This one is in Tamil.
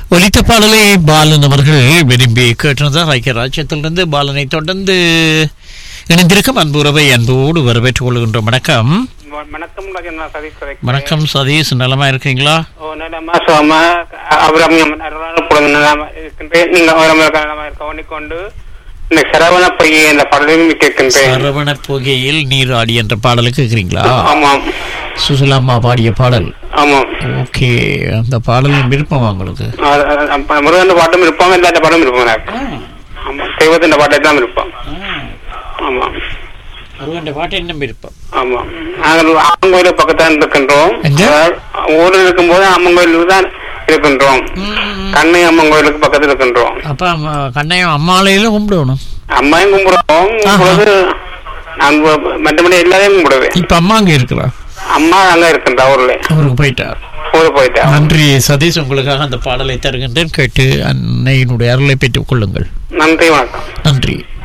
ஒலித்த பாடலை பாலன் அவர்கள் விரும்பி கேட்டிருந்தார் ஐக்கிய ராஜ்யத்திலிருந்து பாலனை தொடர்ந்து இணைந்திருக்கும் அன்பு உறவை அன்போடு வரவேற்றுக் கொள்கின்றோம் வணக்கம் வ- வணக்கம் ராஜன் நான் சதீஷ் கதைக்கிறேன். வணக்கம் சதீஷ் நலமா இருக்கீங்களா ஓ நலமா சுகமா அபிராமியம் அருளான பொழுது நலமா இருக்கின்றேன் நீங்க அவரமாக நலமா இருக்க எண்ணிக்கொண்டு இந்த சரவண பொய்யை இந்த படலையும் கேட்கின்றேன் சரவண புகையில் நீராடி என்ற பாடலுக்கு இருக்கிறீங்களா ஆமாம் சுசிலாம்மா பாடிய பாடல் ஆமாம் ஓகே அந்த பாடலின் விருப்பமா உங்களுக்கு அது- அது- அப்ப முருகன் பாட்டும் இருப்போம் எல்லாத்த பாட்டும் இருப்போம் எனக்கு ஆமா தெய்வத்தின் பாட்டை தான் இருப்போம் ஆமாம் முருகன் பாட்டு என்ன விருப்பம் ஆமா நாங்கள் அம்மன் கோயிலுக்கு பக்கத்தான் இருக்கின்றோம் எங்க? அதாவது ஊரில் இருக்கும்போது அம்மன் கோயிலுக்கு தான் இருக்கின்றோம் கண்ணை அம்மன் கோயிலுக்கு பக்கத்தில் இருக்கின்றோம் அப்ப அம்மா- கண்ணையும் அம்மாலையில கும்பிடணும் அம்மாயும் கும்பிடுவோம் கும்பிடுறது நான் வ- மற்றபடி எல்லாரையும் கும்பிடுவேன் இப்ப அம்மா அங்க இருக்கிறா அம்மா அங்க இருக்கின்றா ஊர்ல அவருக்கு போயிட்டார் ஊருக்கு போயிட்டா நன்றி சதீஷ் உங்களுக்காக அந்த பாடலை தருகின்றேன் கேட்டு அன்னையினுடைய அருளை பெற்றுக் கொள்ளுங்கள் நன்றி வணக்கம் நன்றி